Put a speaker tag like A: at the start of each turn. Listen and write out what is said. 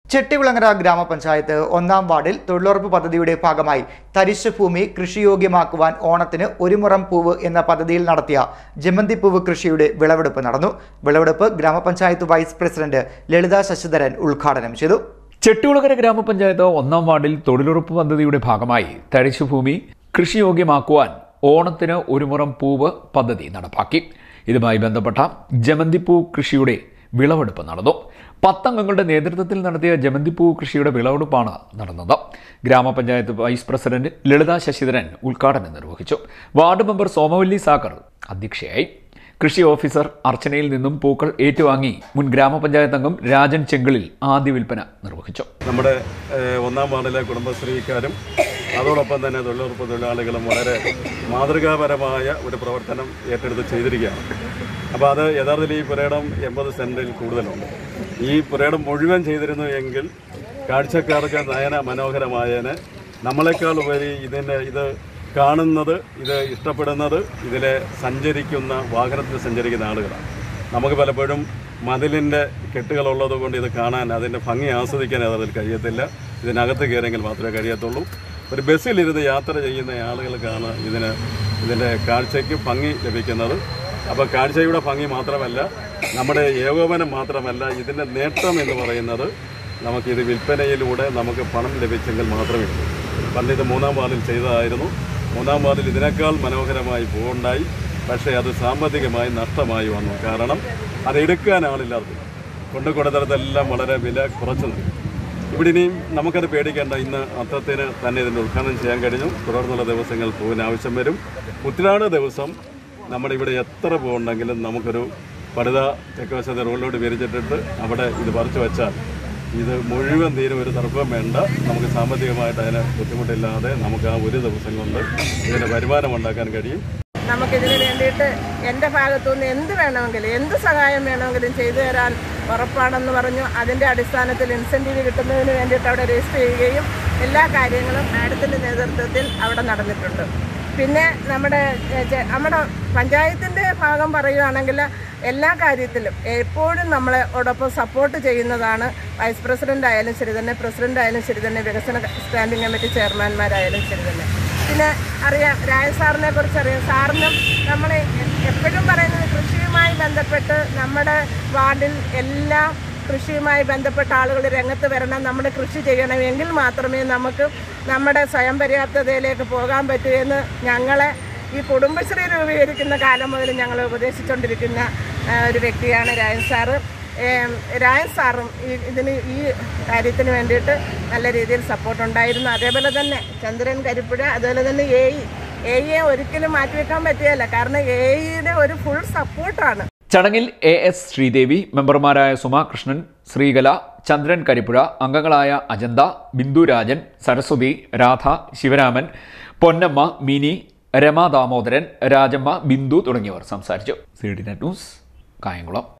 A: ചെട്ടികുളങ്ങര ഗ്രാമപഞ്ചായത്ത് ഒന്നാം വാർഡിൽ തൊഴിലുറപ്പ് പദ്ധതിയുടെ ഭാഗമായി തരിശ് ഭൂമി കൃഷിയോഗ്യമാക്കുവാൻ ഓണത്തിന് ഒരു മുറം പൂവ് എന്ന പദ്ധതിയിൽ നടത്തിയ ജമന്തിപ്പൂവ് കൃഷിയുടെ വിളവെടുപ്പ് നടന്നു വിളവെടുപ്പ് ഗ്രാമപഞ്ചായത്ത് വൈസ് പ്രസിഡന്റ് ലളിത ശശിധരൻ ഉദ്ഘാടനം ചെയ്തു
B: ചെട്ടികുളകര ഗ്രാമപഞ്ചായത്ത് ഒന്നാം വാർഡിൽ തൊഴിലുറപ്പ് പദ്ധതിയുടെ ഭാഗമായി തരിശുഭൂമി കൃഷിയോഗ്യമാക്കുവാൻ ഓണത്തിന് ഒരു മുറം പൂവ് പദ്ധതി നടപ്പാക്കി ഇതുമായി ബന്ധപ്പെട്ട ജമന്തിപ്പൂ കൃഷിയുടെ വിളവെടുപ്പ് നടന്നു പത്തംഗങ്ങളുടെ നേതൃത്വത്തിൽ നടത്തിയ ജമന്തിപ്പൂ കൃഷിയുടെ വിളവെടുപ്പാണ് നടന്നത് ഗ്രാമപഞ്ചായത്ത് വൈസ് പ്രസിഡന്റ് ലളിത ശശിധരൻ ഉദ്ഘാടനം നിർവഹിച്ചു വാർഡ് മെമ്പർ സോമവല്ലി സാഗർ അധ്യക്ഷയായി കൃഷി ഓഫീസർ അർച്ചനയിൽ നിന്നും പൂക്കൾ ഏറ്റുവാങ്ങി മുൻ ഗ്രാമപഞ്ചായത്ത് അംഗം രാജൻ ചെങ്കിളിൽ ആദ്യ വിൽപ്പന നിർവഹിച്ചു
C: നമ്മുടെ ഏഹ്, ഒന്നാം വാർഡിലെ കുടുംബശ്രീക്കാരും അതോടൊപ്പം തന്നെ തൊഴിലുറപ്പ് തൊഴിലാളികളും വളരെ മാതൃകാപരമായ ഒരു പ്രവർത്തനം ഏറ്റെടുത്ത് ചെയ്തിരിക്കുകയാണ് അപ്പോൾ അത് യഥാർത്ഥത്തിൽ ഈ പുരയിടം എൺപത് സെൻറ്റിൽ കൂടുതലുണ്ട് ഈ പുരയിടം മുഴുവൻ ചെയ്തിരുന്നു എങ്കിൽ കാഴ്ചക്കാർക്ക് നയന മനോഹരമായതിന് നമ്മളെക്കാൾ ഉപരി ഇതിൻ്റെ ഇത് കാണുന്നത് ഇത് ഇഷ്ടപ്പെടുന്നത് ഇതിലെ സഞ്ചരിക്കുന്ന വാഹനത്തിൽ സഞ്ചരിക്കുന്ന ആളുകളാണ് നമുക്ക് പലപ്പോഴും മതിലിൻ്റെ കെട്ടുകളുള്ളത് കൊണ്ട് ഇത് കാണാൻ അതിൻ്റെ ഭംഗി ആസ്വദിക്കാൻ അതിൽ കഴിയത്തില്ല ഇതിനകത്ത് കയറിയെങ്കിൽ മാത്രമേ കഴിയത്തുള്ളൂ ഒരു ബസ്സിലിരുന്ന് യാത്ര ചെയ്യുന്ന ആളുകൾക്കാണ് ഇതിന് ഇതിൻ്റെ കാഴ്ചയ്ക്ക് ഭംഗി ലഭിക്കുന്നത് അപ്പോൾ കാഴ്ചയുടെ ഭംഗി മാത്രമല്ല നമ്മുടെ ഏകോപനം മാത്രമല്ല ഇതിൻ്റെ നേട്ടം എന്ന് പറയുന്നത് നമുക്കിത് വിൽപ്പനയിലൂടെ നമുക്ക് പണം ലഭിച്ചെങ്കിൽ മാത്രമേ ഉള്ളൂ പണ്ട് ഇത് മൂന്നാം വാർഡിൽ ചെയ്തതായിരുന്നു മൂന്നാം വാർഡിൽ ഇതിനേക്കാൾ മനോഹരമായി പൂവുണ്ടായി പക്ഷേ അത് സാമ്പത്തികമായി നഷ്ടമായി വന്നു കാരണം അത് എടുക്കാൻ ആളില്ലാത്തത് കൊണ്ടു കൊടുത്തിടത്തെല്ലാം വളരെ വില കുറച്ച് നൽകി ഇവിടെ ഇനിയും നമുക്കത് പേടിക്കേണ്ട ഇന്ന് അത്തത്തിന് തന്നെ ഇതിൻ്റെ ഉദ്ഘാടനം ചെയ്യാൻ കഴിഞ്ഞു തുടർന്നുള്ള ദിവസങ്ങൾ പൂവിന് ആവശ്യം വരും ഉത്തിരാട് ദിവസം നമ്മുടെ ഇവിടെ എത്ര പൂവുണ്ടെങ്കിലും നമുക്കൊരു പടുത തെക്കുവശത്തെ റോഡിലോട്ട് വിരിച്ചിട്ടിട്ട് അവിടെ ഇത് പറിച്ചു വെച്ചാൽ ഇത് മുഴുവൻ തീരും ഒരു തർക്കവും വേണ്ട നമുക്ക് സാമ്പത്തികമായിട്ട് അതിന് ബുദ്ധിമുട്ടില്ലാതെ നമുക്ക് ആ ഒരു ദിവസം കൊണ്ട് ഇതിന് വരുമാനം ഉണ്ടാക്കാൻ കഴിയും
D: നമുക്കിതിന് വേണ്ടിയിട്ട് എൻ്റെ ഭാഗത്തുനിന്ന് എന്ത് വേണമെങ്കിലും എന്ത് സഹായം വേണമെങ്കിലും ചെയ്തു തരാൻ ഉറപ്പാണെന്ന് പറഞ്ഞു അതിൻ്റെ അടിസ്ഥാനത്തിൽ ഇൻസെൻറ്റീവ് കിട്ടുന്നതിന് വേണ്ടിയിട്ട് അവിടെ രജിസ്റ്റർ ചെയ്യുകയും എല്ലാ കാര്യങ്ങളും മാഡത്തിൻ്റെ നേതൃത്വത്തിൽ അവിടെ നടന്നിട്ടുണ്ട് പിന്നെ നമ്മുടെ ഏ, ചെ- നമ്മുടെ പഞ്ചായത്തിൻ്റെ ഭാഗം പറയുകയാണെങ്കിൽ എല്ലാ കാര്യത്തിലും എപ്പോഴും നമ്മളോടൊപ്പം സപ്പോർട്ട് ചെയ്യുന്നതാണ് വൈസ് പ്രസിഡന്റ് ആയാലും ശരി തന്നെ പ്രസിഡന്റ് ആയാലും ശരി തന്നെ വികസന സ്റ്റാൻഡിംഗ് കമ്മിറ്റി ചെയർമാൻമാരായാലും ശരി തന്നെ പിന്നെ അറിയാം രായ സാറിനെ കുറിച്ച് അറിയാം സാറിനും നമ്മൾ എപ്പോഴും പറയുന്നത് കൃഷിയുമായി ബന്ധപ്പെട്ട് നമ്മുടെ വാർഡിൽ എല്ലാം കൃഷിയുമായി ബന്ധപ്പെട്ട ആളുകൾ രംഗത്ത് വരണം നമ്മൾ കൃഷി ചെയ്യണം എങ്കിൽ മാത്രമേ നമുക്ക് നമ്മുടെ സ്വയം പര്യാപ്തതയിലേക്ക് പോകാൻ പറ്റൂ എന്ന് ഞങ്ങളെ ഈ കുടുംബശ്രീ രൂപീകരിക്കുന്ന കാലം മുതൽ ഞങ്ങൾ ഉപദേശിച്ചുകൊണ്ടിരിക്കുന്ന ആ, ഒരു വ്യക്തിയാണ് രായൻ സാറ് ഏം, രായൻ സാറും ഈ ഇതിന് ഈ കാര്യത്തിന് വേണ്ടിയിട്ട് നല്ല രീതിയിൽ സപ്പോർട്ട് ഉണ്ടായിരുന്നു അതേപോലെ തന്നെ ചന്ദ്രൻ കരിപ്പുഴ അതുപോലെ തന്നെ എ ഇ എ ഇയെ ഒരിക്കലും മാറ്റിവെക്കാൻ പറ്റുകയില്ല കാരണം എ ഇയുടെ ഒരു ഫുൾ സപ്പോർട്ടാണ്
B: ചടങ്ങിൽ എ എസ് ശ്രീദേവി മെമ്പർമാരായ സുമാ കൃഷ്ണൻ ശ്രീകല ചന്ദ്രൻ കരിപ്പുഴ അംഗങ്ങളായ അജന്ത ബിന്ദു രാജൻ സരസ്വതി രാധ ശിവരാമൻ പൊന്നമ്മ മിനി രമാ ദാമോദരൻ രാജമ്മ ബിന്ദു തുടങ്ങിയവർ സംസാരിച്ചു C D net news Kayamkulam